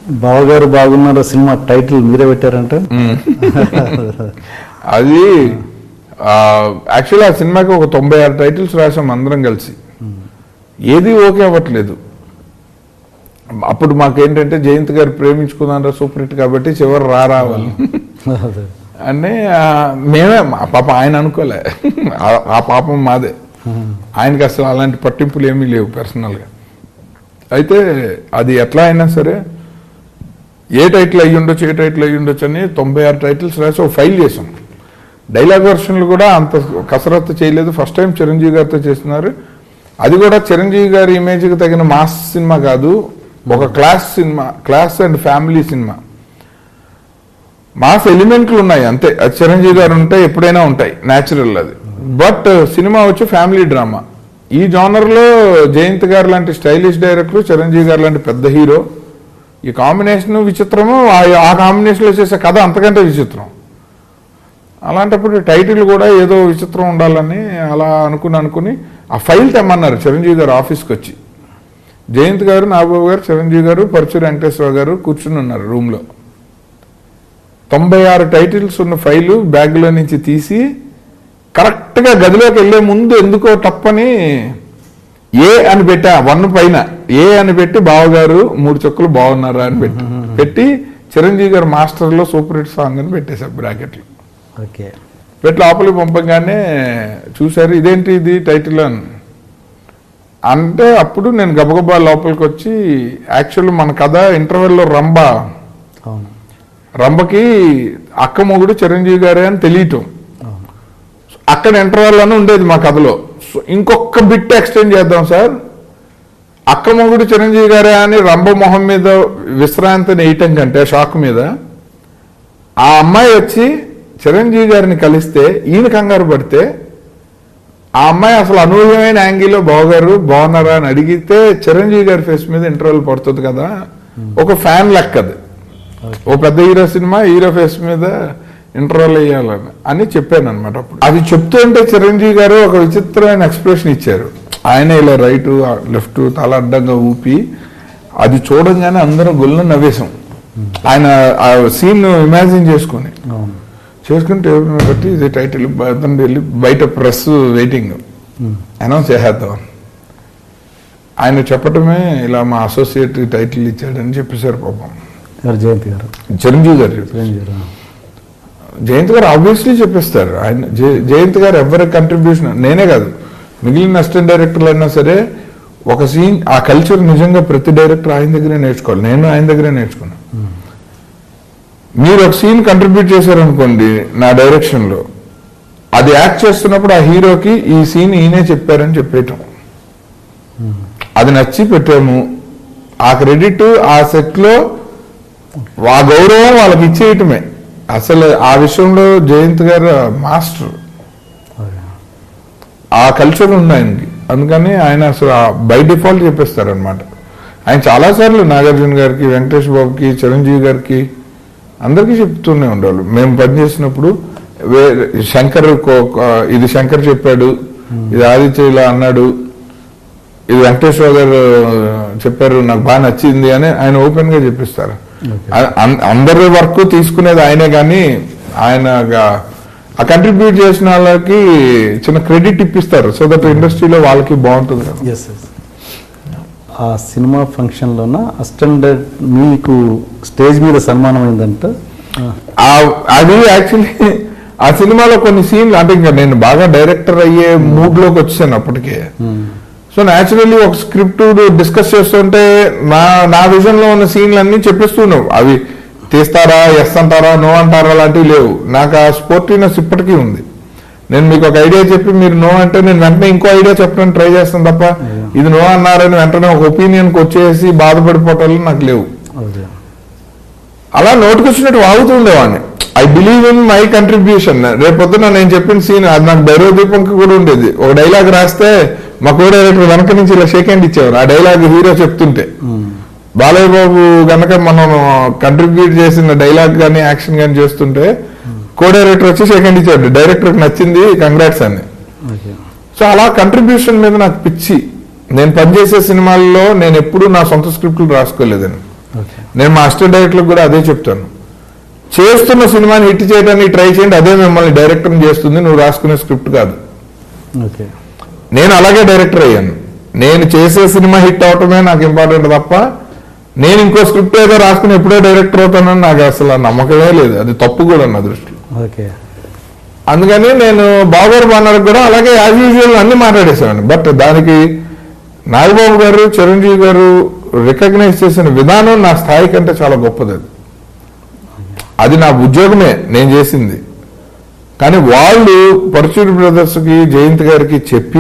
బావగారు బాగున్నారు cinema title మీరే పెట్టారంట అది యాక్చువల్లీ ఆ సినిమాకి ఒక తొంభై ఆరు టైటిల్స్ రాసాం అందరం కలిసి ఏది ఓకే అవ్వట్లేదు అప్పుడు మాకేంటంటే జయంత్ గారు ప్రేమించుకున్నారా సూపర్ హిట్ కాబట్టి చివరి రా రావాలి అదే. అంటే ఆ, మేమే మా పాప ఆయన అనుకోలే ఆ- ఆ పాపం మాదే ఆయనకి అసలు అలాంటి పట్టింపులు ఏమీ లేవు పర్సనల్గా అయితే అది ఎట్లా అయినా సరే ఏ టైటిల్ అయ్యి ఉండొచ్చు ఏ టైటిల్ అయ్యి ఉండొచ్చు అని తొంభై ఆరు టైటిల్స్ రాసి ఒక ఫైల్ చేసాం డైలాగ్ వెర్షన్లు కూడా అంత కసరత్తు చేయలేదు ఫస్ట్ టైం చిరంజీవి గారితో చేస్తున్నారు అది కూడా చిరంజీవి గారి ఇమేజ్కి తగిన మాస్ సినిమా కాదు ఒక class cinema class and family cinema mass ఎలిమెంట్లు ఉన్నాయి అంతే అది చిరంజీవి గారు ఉంటే ఎప్పుడైనా ఉంటాయి న్యాచురల్ అది బట్ సినిమా వచ్చి ఫ్యామిలీ డ్రామా ఈ జానర్ లో జయంత్ గారు లాంటి స్టైలిష్ డైరెక్టర్ చిరంజీవి గారు లాంటి పెద్ద హీరో ఈ కాంబినేషన్ విచిత్రము ఆ- ఆ కాంబినేషన్ లో చేసే కథ అంతకంటే విచిత్రం అలాంటప్పుడు టైటిల్ కూడా ఏదో విచిత్రం ఉండాలని అలా అనుకుని అనుకుని ఆ ఫైల్ తెమ్మన్నారు చిరంజీవి గారు ఆఫీస్కి వచ్చి జయంత్ గారు నాగబాబు గారు చిరంజీవి గారు పరచూరి వెంకటేశ్వర గారు కూర్చుని ఉన్నారు రూమ్లో తొంభై ఆరు టైటిల్స్ ఉన్న ఫైలు బ్యాగ్లో నుంచి తీసి కరెక్ట్గా గదిలోకి వెళ్లే ముందు ఎందుకో తప్పని ఏ అని పెట్టా వన్ పైన ఏ అని పెట్టి బావగారు మూడు చుక్కలు బాగున్నారా అని పెట్టి పెట్టి చిరంజీవి గారు మాస్టర్లో సూపర్ హిట్ సాంగ్ అని పెట్టేశారు బ్రాకెట్లు ఓకే పెట్టి లోపలికి పంపగానే చూశారు ఇదేంటి ఇది టైటిల్ అని అంటే అప్పుడు నేను గబగబా లోపలికి వచ్చి యాక్చువల్ మన కథ ఇంటర్వెల్లో రంభ అవును రంభకి అక్క మొగుడు చిరంజీవి గారే అని తెలియటం అవును అక్కడ ఇంటర్వెల్ అని ఉండేది మా కథలో సో ఇంకొక బిట్ ఎక్స్టెండ్ చేద్దాం సార్ అక్క మొగుడు చిరంజీవి గారే అని రంభ మొహం మీద విశ్రాంతిని వేయటం కంటే షాక్ మీద ఆ అమ్మాయి వచ్చి చిరంజీవి గారిని కలిస్తే ఈయన కంగారు పడితే ఆ అమ్మాయి అసలు అనూహ్యమైన యాంగిల్లో బావగారు బాగున్నారా అని అడిగితే చిరంజీవి గారి ఫేస్ మీద ఇంటర్వెల్ పడుతుంది కదా ఒక ఫ్యాన్ లెక్కది ఓ పెద్ద హీరో సినిమా హీరో ఫేస్ మీద ఇంటర్వెల్ వేయాలని అని చెప్పాను అనమాట అప్పుడు అది చెప్తుంటే చిరంజీవి గారు ఒక విచిత్రమైన ఎక్స్ప్రెషన్ ఇచ్చారు ఆయన ఇలా రైట్ లెఫ్ట్ తల అడ్డంగా ఊపి అది చూడంగానే అందరం గొల్లు నవ్వేశాం ఆయన ఆ సీన్ ఇమాజిన్ చేసుకుని అవును చేసుకుని టేబుల్ మీద పెట్టి ఇది టైటిల్ అతను వెళ్ళి బయట ప్రెస్ వెయిటింగ్ అనౌన్స్ చేసేద్దాం ఆయన చెప్పటమే ఇలా మా అసోసియేట్ టైటిల్ ఇచ్చాడని చెప్పేశారు పాపం ఎవరు జయంతి గారు చిరంజీవి గారు చెప్పారు. చిరంజీవి గారు జయంత్ గారు ఆబ్వియస్లీ చెప్పేస్తారు ఆయన జయ- జయంత్ గారు ఎవరి కంట్రిబ్యూషన్ నేనే కాదు మిగిలిన అసిస్టెంట్ డైరెక్టర్లు అయినా సరే ఒక సీన్ ఆ కల్చర్ నిజంగా ప్రతి డైరెక్టర్ ఆయన దగ్గరే నేర్చుకోవాలి నేను ఆయన దగ్గరే నేర్చుకున్నాను మీరు ఒక సీన్ కంట్రిబ్యూట్ చేశారనుకోండి నా డైరెక్షన్ లో అది యాక్ట్ చేస్తున్నప్పుడు ఆ హీరోకి ఈ సీన్ ఈయనే చెప్పారని చెప్పేయటం అది నచ్చి పెట్టాము ఆ క్రెడిట్ ఆ సెట్ లో ఆ గౌరవం వాళ్ళకి ఇచ్చేయటమే అసలు ఆ విషయంలో జయంత్ గారు మాస్టర్ ఓకే. ఆ కల్చర్ ఉంది ఆయనకి అందుకని ఆయన అసలు బై డిఫాల్ట్ చెప్పేస్తారు అనమాట ఆయన చాలాసార్లు నాగార్జున గారికి వెంకటేష్ బాబుకి చిరంజీవి గారికి అందరికీ చెప్తూనే ఉండేవాళ్ళు మేము పనిచేసినప్పుడు వే- శంకర్ కో- కో- ఇది శంకర్ చెప్పాడు ఇది ఆదిత్య ఇలా అన్నాడు ఇది వెంకటేశ్వర గారు చెప్పారు నాకు బాగా నచ్చింది అని ఆయన ఓపెన్ గా చెప్పిస్తారు Okay. అ- అం- అందరి వర్క్ తీసుకునేది ఆయనే కానీ ఆయన గా- ఆ కంట్రిబ్యూట్ చేసిన వాళ్ళకి చిన్న క్రెడిట్ ఇప్పిస్తారు సో దట్ ఇండస్ట్రీలో వాళ్ళకి బాగుంటుంది కదా ఎస్ ఎస్ ఆ సినిమా ఫంక్షన్లోన అసిస్టెంట్ మీకు స్టేజ్ మీద సన్మానం అయిందంట ఆ- అది యాక్చువల్లీ ఆ సినిమాలో కొన్ని సీన్లు అంటే ఇంకా నేను బాగా డైరెక్టర్ అయ్యే మూడ్ లోకి వచ్చాను అప్పటికే సో న్యాచురల్లీ ఒక స్క్రిప్ట్ డిస్కస్ చేస్తుంటే నా నా విజన్ లో ఉన్న సీన్లు అన్ని చెప్పేస్తున్నావు అవి తీస్తారా ఎస్ అంటారా నో అంటారా లాంటివి లేవు నాకు ఆ స్పోర్టివ్నెస్ ఇప్పటికీ ఉంది నేను మీకు ఒక ఐడియా చెప్పి మీరు నో అంటే నేను వెంటనే ఇంకో ఐడియా చెప్పడానికి ట్రై చేస్తాను తప్ప ఇది నో అన్నారని వెంటనే ఒక ఒపీనియన్కి వచ్చేసి బాధపడిపోవటాలు నాకు లేవు ఓకే అలా నోటికొచ్చినట్టు వాగుతుండేవాడిని I believe in my contribution రేపొద్దున నేను చెప్పిన సీన్ అది నాకు భైరవ దీపంకి కూడా ఉండేది ఒక డైలాగ్ రాస్తే మా కో డైరెక్టర్ వెనక నుంచి ఇలా షేక్ హ్యాండ్ ఇచ్చేవారు ఆ డైలాగ్ హీరో చెప్తుంటే బాలయ్య బాబు గనక మనం కంట్రిబ్యూట్ చేసిన డైలాగ్ కానీ యాక్షన్ కానీ చేస్తుంటే కో డైరెక్టర్ వచ్చి షేక్ హ్యాండ్ ఇచ్చాడు డైరెక్టర్కి నచ్చింది కంగ్రాట్స్ అని ఓకే సో అలా కంట్రిబ్యూషన్ మీద నాకు పిచ్చి నేను పనిచేసే సినిమాల్లో నేను ఎప్పుడూ నా సొంత స్క్రిప్ట్లు రాసుకోలేదని ఓకే నేను మా అసిస్టెంట్ డైరెక్టర్లకు కూడా అదే చెప్తాను చేస్తున్న సినిమాని హిట్ చేయడానికి ట్రై చేయండి అదే మిమ్మల్ని డైరెక్టర్ చేస్తుంది నువ్వు రాసుకునే స్క్రిప్ట్ కాదు ఓకే నేను అలాగే డైరెక్టర్ అయ్యాను నేను చేసే సినిమా హిట్ అవటమే నాకు ఇంపార్టెంట్ తప్ప నేను ఇంకో స్క్రిప్ట్ ఏదో రాసుకుని ఎప్పుడో డైరెక్టర్ అవుతానని నాకు అసలు ఆ నమ్మకమే లేదు అది తప్పు కూడా నా దృష్టిలో ఓకే అందుకని నేను బాబర్ బాన్నర్ కూడా అలాగే యాజ్ యూజువల్ అన్ని మాట్లాడేసాను బట్ దానికి నాగబాబు గారు చిరంజీవి గారు రికగ్నైజ్ చేసిన విధానం నా స్థాయి కంటే చాలా గొప్పది అది అది నా ఉద్యోగమే నేను చేసింది కానీ వాళ్ళు పరచూరి బ్రదర్స్కి జయంత్ గారికి చెప్పి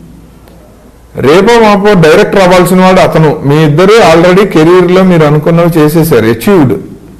రేపో మాపో డైరెక్టర్ అవ్వాల్సిన వాడు అతను మీ ఇద్దరు ఆల్రెడీ కెరీర్లో మీరు అనుకున్నవి చేసేసారు అచీవ్డ్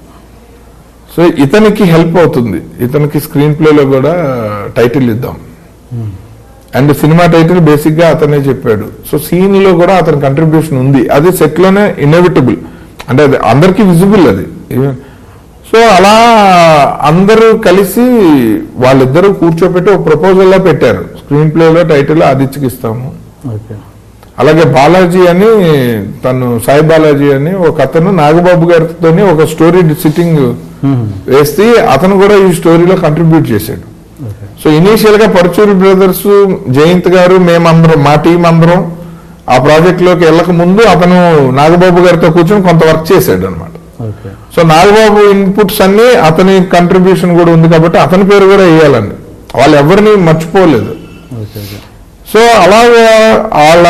సో ఇతనికి హెల్ప్ అవుతుంది ఇతనికి స్క్రీన్ ప్లేలో కూడా టైటిల్ ఇద్దాం అండ్ సినిమా టైటిల్ బేసిక్ గా అతనే చెప్పాడు సో సీన్ లో కూడా అతని కంట్రిబ్యూషన్ ఉంది అది సెట్ లోనే ఇన్ఎవిటబుల్ అంటే అది అందరికీ విజిబుల్ అది సో అలా అందరూ కలిసి వాళ్ళిద్దరూ కూర్చోపెట్టి ఒక ప్రపోజల్ లా పెట్టారు స్క్రీన్ ప్లేలో టైటిల్ ఆదిత్యకి ఇస్తాము ఓకే అలాగే బాలాజీ అని తను సాయి బాలాజీ అని ఒక అతను నాగబాబు గారితో ఒక స్టోరీ సిట్టింగ్ వేస్తే అతను కూడా ఈ స్టోరీలో కంట్రిబ్యూట్ చేశాడు ఓకే సో ఇనీషియల్ గా పరచూరి బ్రదర్స్ జయంత్ గారు మేమందరం మా టీం అందరం ఆ ప్రాజెక్ట్ లోకి వెళ్ళక ముందు అతను నాగబాబు గారితో కూర్చొని కొంత వర్క్ చేశాడు అనమాట ఓకే సో నాగబాబు ఇన్పుట్స్ అన్ని అతని కంట్రిబ్యూషన్ కూడా ఉంది కాబట్టి అతని పేరు కూడా వేయాలండి వాళ్ళు ఎవరిని మర్చిపోలేదు ఓకే ఓకే సో అలాగా వాళ్ళ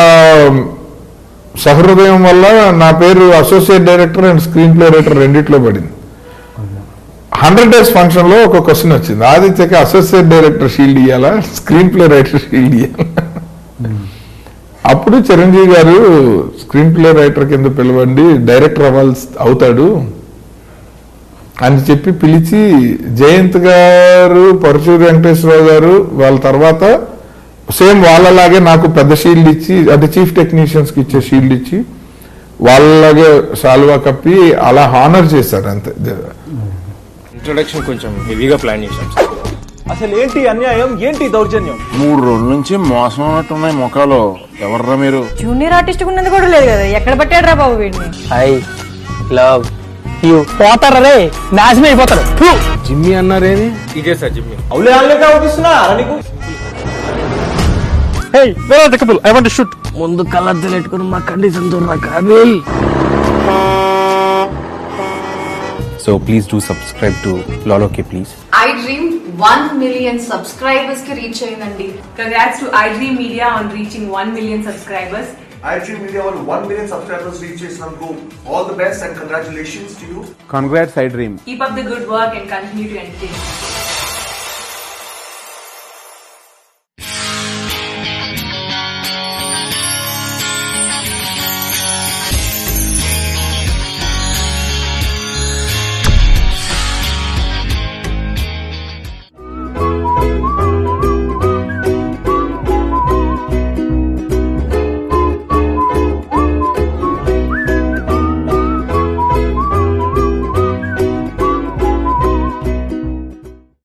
సహృదయం వల్ల నా పేరు associate director and screenplay writer రెండిట్లో పడింది హండ్రెడ్ డేస్ ఫంక్షన్ లో ఒక క్వశ్చన్ వచ్చింది ఆదిత్యకి అసోసియేట్ డైరెక్టర్ షీల్డ్ ఇవ్వాలా స్క్రీన్ ప్లే రైటర్ షీల్డ్ ఇవ్వాలా అప్పుడు చిరంజీవి గారు స్క్రీన్ ప్లే రైటర్ కింద పిలవండి డైరెక్టర్ అవ్వాల్సి అవుతాడు అని చెప్పి పిలిచి జయంత్ గారు పరశూరి వెంకటేశ్వరరావు గారు వాళ్ళ తర్వాత సేమ్ వాళ్ళలాగే నాకు పెద్ద షీల్డ్ ఇచ్చి అంటే చీఫ్ టెక్నీషియన్స్ కి ఇచ్చే షీల్డ్ ఇచ్చి వాళ్ళలాగే సాల్వా కప్పి అలా హానర్ చేశారు అంతే ఇంట్రొడక్షన్ కొంచెం హెవీగా ప్లాన్ చేశాం సార్ అసలు ఏంటి అన్యాయం ఏంటి దౌర్జన్యం మూడు రోజుల నుంచి మోసం ఉన్నట్టున్నాయి ముఖాలు ఎవర్రా మీరు జూనియర్ ఆర్టిస్ట్ ఉన్నది కూడా లేదు కదా ఎక్కడ పట్టాడు రా బాబు వీడిని ఐ లవ్ యూ పోతారా రే నాశనం అయిపోతారు జిమ్మి అన్నారేమి ఇదే సార్ జిమ్మి అవులే వాళ్ళే అవుపిస్తున్నా నీకు hey where the couple I want shoot ముందు కళ్ళద్దాలు పెట్టుకుని మా కండిషన్ చూడరా కానీ so please do subscribe to లాలోకే please iDream one million subscribers కి రీచ్ అయిందండి Congrats to iDream Media on reaching 1 million subscribers. iDream Media వాళ్ళు 1 million subscribers reach చేసినందుకు all the best and congratulations to you. Congrats iDream Keep up the good work and continue to entertain.